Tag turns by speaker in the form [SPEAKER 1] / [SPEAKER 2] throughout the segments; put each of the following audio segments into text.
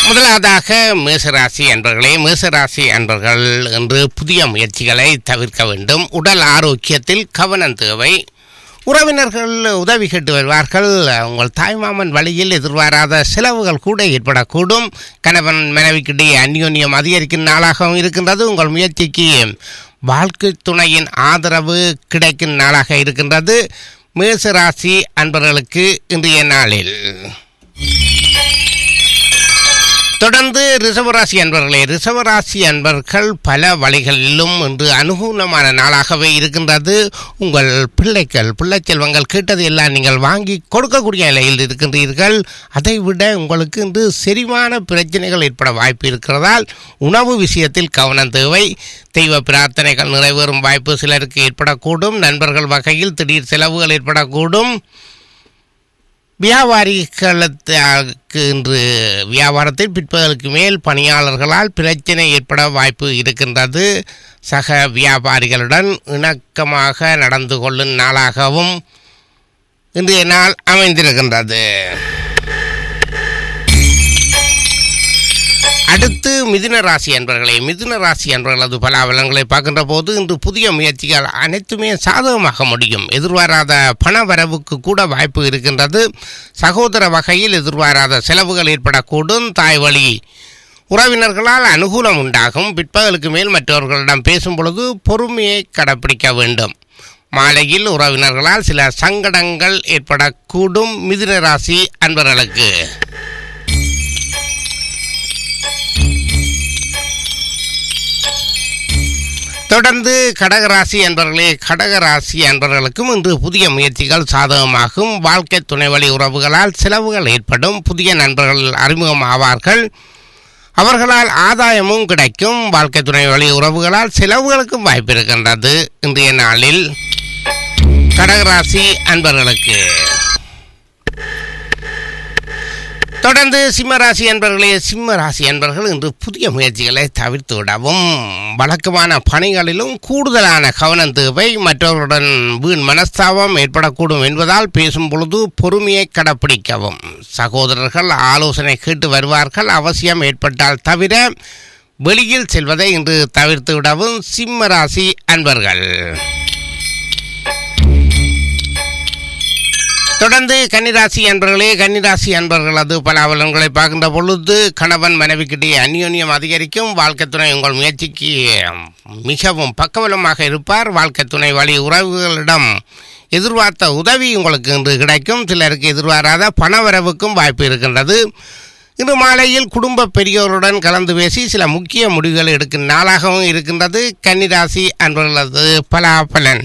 [SPEAKER 1] முதலாவதாக மேசராசி அன்பர்களே மேசராசி அன்பர்கள் என்று புதிய முயற்சிகளை தவிர்க்க வேண்டும் உடல் ஆரோக்கியத்தில் கவனம் தேவை உறவினர்கள் உதவி கேட்டு வருவார்கள் உங்கள் தாய்மாமன் வழியில் எதிர்பாராத செலவுகள் கூட ஏற்படக்கூடும் கணவன் மனைவிக்கிடையே அந்யோன்யம் அதிகரிக்கும் நாளாகவும் இருக்கின்றது உங்கள் முயற்சிக்கு வாழ்க்கை துணையின் ஆதரவு கிடைக்கும் நாளாக இருக்கின்றது மேசராசி அன்பர்களுக்கு இன்றைய நாளில் தொடர்ந்து ரிசவராசி அன்பர்களே ரிசவராசி அன்பர்கள் பல வழிகளிலும் இன்று அனுகூலமான நாளாகவே இருக்கின்றது உங்கள் பிள்ளைகள் பிள்ளை செல்வங்கள் கேட்டது எல்லாம் நீங்கள் வாங்கி கொடுக்கக்கூடிய நிலையில் இருக்கின்றீர்கள் அதை விட உங்களுக்கு இன்று செரிமான பிரச்சனைகள் ஏற்பட வாய்ப்பு இருக்கிறதால் உணவு விஷயத்தில் கவனம் தேவை தெய்வ பிரார்த்தனைகள் நிறைவேறும் வாய்ப்பு சிலருக்கு ஏற்படக்கூடும் நண்பர்கள் வகையில் திடீர் செலவுகள் ஏற்படக்கூடும் வியாபாரிகளுக்கு இன்று வியாபாரத்தில் பிற்பகலுக்கு மேல் பணியாளர்களால் பிரச்சனை ஏற்பட வாய்ப்பு இருக்கின்றது சக வியாபாரிகளுடன் இணக்கமாக நடந்து கொள்ளும் நாளாகவும் இன்றைய நாள் அமைந்திருக்கின்றது அடுத்து மிதுன ராசி அன்பர்களே மிதுன ராசி அன்பர்களது பலாபலங்களை பார்க்கின்ற போது இன்று புதிய முயற்சிகள் அனைத்துமே சாதகமாக முடியும் எதிர்பாராத பண வரவுக்கு கூட வாய்ப்பு இருக்கின்றது சகோதர வகையில் எதிர்பாராத செலவுகள் ஏற்படக்கூடும் தாய் வழி உறவினர்களால் அனுகூலம் உண்டாகும் பிற்பகலுக்கு மேல் மற்றவர்களிடம் பேசும் பொழுது பொறுமையை கடைப்பிடிக்க வேண்டும் மாலையில் உறவினர்களால் சில சங்கடங்கள் ஏற்படக்கூடும் மிதுன ராசி அன்பர்களுக்கு தொடர்ந்து கடகராசி என்பவர்களே கடகராசி என்பவர்களுக்கும் இன்று புதிய முயற்சிகள் சாதகமாகும் வாழ்க்கை துணை வழி உறவுகளால் செலவுகள் ஏற்படும் புதிய நண்பர்கள் அறிமுகம் ஆவார்கள் அவர்களால் ஆதாயமும் கிடைக்கும் வாழ்க்கை துணை வழி உறவுகளால் செலவுகளுக்கும் வாய்ப்பு இருக்கின்றது இன்றைய நாளில் கடகராசி அன்பர்களுக்கு தொடர்ந்து சிம்மராசி அன்பர்களே சிம்மராசி அன்பர்கள் இன்று புதிய முயற்சிகளை தவிர்த்து விடவும் வழக்கமான பணிகளிலும் கூடுதலான கவனம் தேவை மற்றவர்களுடன் வீண் மனஸ்தாபம் ஏற்படக்கூடும் என்பதால் பேசும் பொழுது பொறுமையை கடைப்பிடிக்கவும் சகோதரர்கள் ஆலோசனை கேட்டு வருவார்கள் அவசியம் ஏற்பட்டால் தவிர வெளியில் செல்வதை இன்று தவிர்த்து விடவும் சிம்மராசி அன்பர்கள் தொடர்ந்து கன்னிராசி அன்பர்களே கன்னிராசி அன்பர்களது பல அவலங்களை பார்க்கின்ற பொழுது கணவன் மனைவிக்கிட்டே அந்யோன்யம் அதிகரிக்கும் வாழ்க்கை துணை உங்கள் முயற்சிக்கு மிகவும் பக்கபலமாக இருப்பார் வாழ்க்கை துணை வழி உறவுகளிடம் எதிர்பார்த்த உதவி உங்களுக்கு இன்று கிடைக்கும் சிலருக்கு எதிர்பாராத பணவரவுக்கும் வாய்ப்பு இருக்கின்றது இன்று மாலையில் குடும்ப பெரியோருடன் கலந்து பேசி சில முக்கிய முடிவுகள் எடுக்கும் நாளாகவும் இருக்கின்றது கன்னிராசி அன்பர்களது பலாபலன்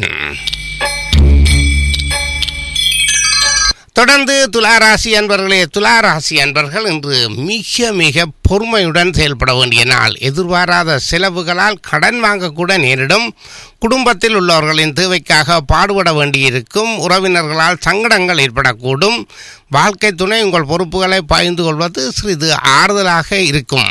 [SPEAKER 1] தொடர்ந்து துளாராசி அன்பர்களே துளாராசி அன்பர்கள் இன்று மிக மிக பொறுமையுடன் செயல்பட வேண்டிய நாள் எதிர்பாராத செலவுகளால் கடன் வாங்கக்கூட நேரிடும் குடும்பத்தில் உள்ளவர்களின் தேவைக்காக பாடுபட வேண்டியிருக்கும் உறவினர்களால் சங்கடங்கள் ஏற்படக்கூடும் வாழ்க்கை துணை உங்கள் பொறுப்புகளை பகிர்ந்து கொள்வது சிறிது ஆறுதலாக இருக்கும்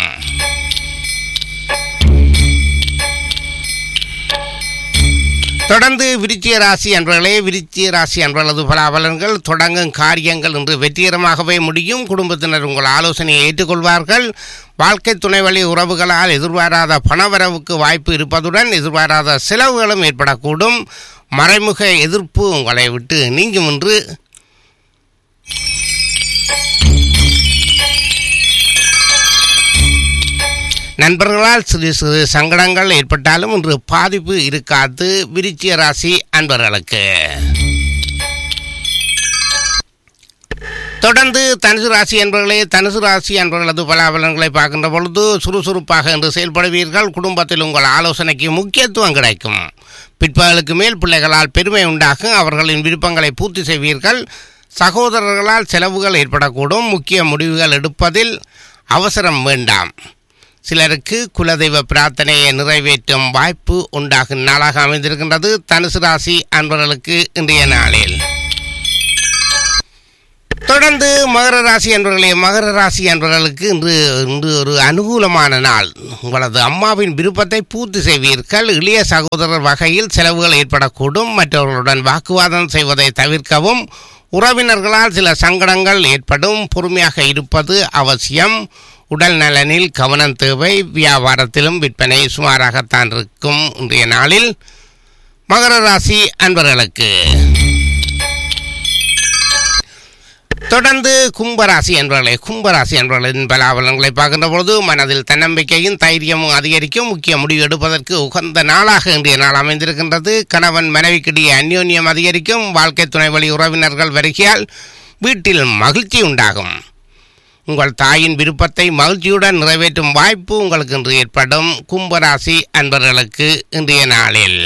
[SPEAKER 1] தொடர்ந்து விருச்சிய ராசி அன்பர்களே விருச்சிய ராசி அன்பர்களது பலாபலன்கள் தொடங்கும் காரியங்கள் இன்று வெற்றிகரமாகவே முடியும் குடும்பத்தினர் உங்கள் ஆலோசனையை ஏற்றுக்கொள்வார்கள் வாழ்க்கை துணை வழி உறவுகளால் எதிர்பாராத பணவரவுக்கு வாய்ப்பு இருப்பதுடன் எதிர்பாராத செலவுகளும் ஏற்படக்கூடும் மறைமுக எதிர்ப்பு உங்களை விட்டு நீங்கும் என்று நண்பர்களால் சிறு சிறு சங்கடங்கள் ஏற்பட்டாலும் இன்று பாதிப்பு இருக்காது விருச்சிய ராசி அன்பர்களுக்கு தொடர்ந்து தனுசு ராசி என்பவர்களே தனுசு ராசி என்பவர்களது பலாபலன்களை பார்க்கின்ற பொழுது சுறுசுறுப்பாக என்று செயல்படுவீர்கள் குடும்பத்தில் உங்கள் ஆலோசனைக்கு முக்கியத்துவம் கிடைக்கும் பிற்பகலுக்கு மேல் பிள்ளைகளால் பெருமை உண்டாகும் அவர்களின் விருப்பங்களை பூர்த்தி செய்வீர்கள் சகோதரர்களால் செலவுகள் ஏற்படக்கூடும் முக்கிய முடிவுகள் எடுப்பதில் அவசரம் வேண்டாம் சிலருக்கு குலதெய்வ பிரார்த்தனையை நிறைவேற்றும் வாய்ப்பு உண்டாகும் நாளாக அமைந்திருக்கின்றது தனுசு ராசி அன்பர்களுக்கு இன்றைய நாளில் தொடர்ந்து மகர ராசி அன்பர்களே மகர ராசி அன்பர்களுக்கு இன்று இன்று ஒரு அனுகூலமான நாள் உங்களது அம்மாவின் விருப்பத்தை பூர்த்தி செய்வீர்கள் இளைய சகோதரர் வகையில் செலவுகள் ஏற்படக்கூடும் மற்றவர்களுடன் வாக்குவாதம் செய்வதை தவிர்க்கவும் உறவினர்களால் சில சங்கடங்கள் ஏற்படும் பொறுமையாக இருப்பது அவசியம் உடல் நலனில் கவனம் தேவை வியாபாரத்திலும் விற்பனை சுமாராகத்தான் இருக்கும் இன்றைய நாளில் மகர ராசி அன்பர்களுக்கு தொடர்ந்து கும்பராசி என்பவர்களை கும்பராசி என்பவர்களின் பலாபலன்களை பார்க்கின்ற பொழுது மனதில் தன்னம்பிக்கையும் தைரியமும் அதிகரிக்கும் முக்கிய முடிவு எடுப்பதற்கு உகந்த நாளாக இன்றைய நாள் அமைந்திருக்கின்றது கணவன் மனைவிக்கிடையே அந்யோன்யம் அதிகரிக்கும் வாழ்க்கை துணை வழி உறவினர்கள் வருகையால் வீட்டில் மகிழ்ச்சி உண்டாகும் உங்கள் தாயின் விருப்பத்தை மகிழ்ச்சியுடன் நிறைவேற்றும் வாய்ப்பு உங்களுக்கு இன்று ஏற்படும் கும்பராசி அன்பர்களுக்கு இன்றைய நாளில்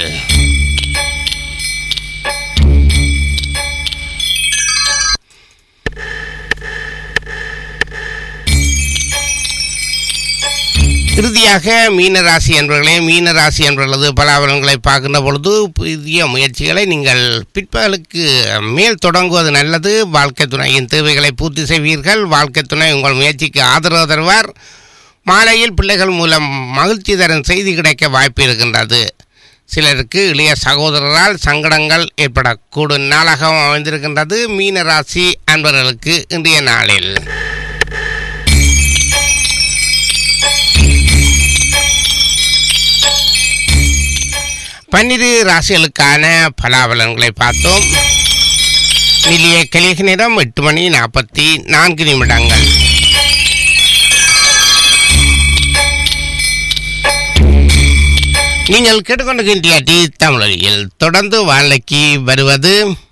[SPEAKER 1] இறுதியாக மீனராசி என்பவர்களே மீனராசி என்பவர்களது பலாபலன்களை பார்க்கின்ற பொழுது புதிய முயற்சிகளை நீங்கள் பிற்பகலுக்கு மேல் தொடங்குவது நல்லது வாழ்க்கை துணையின் தேவைகளை பூர்த்தி செய்வீர்கள் வாழ்க்கை துணை உங்கள் முயற்சிக்கு ஆதரவு தருவார் மாலையில் பிள்ளைகள் மூலம் மகிழ்ச்சி தரும் செய்தி கிடைக்க வாய்ப்பு இருக்கின்றது சிலருக்கு இளைய சகோதரரால் சங்கடங்கள் ஏற்படக்கூடும் நாளாகவும் அமைந்திருக்கின்றது மீனராசி அன்பர்களுக்கு இன்றைய நாளில் பன்னிரு ராசிகளுக்கான பலாபலன்களை பார்த்தோம் நிலைய கலிக நேரம் எட்டு மணி நாற்பத்தி நான்கு நிமிடங்கள் நீங்கள் கேட்டுக்கொண்டிருக்கின்ற டி தமிழொலியில் தொடர்ந்து வாழ்க்கைக்கு வருவது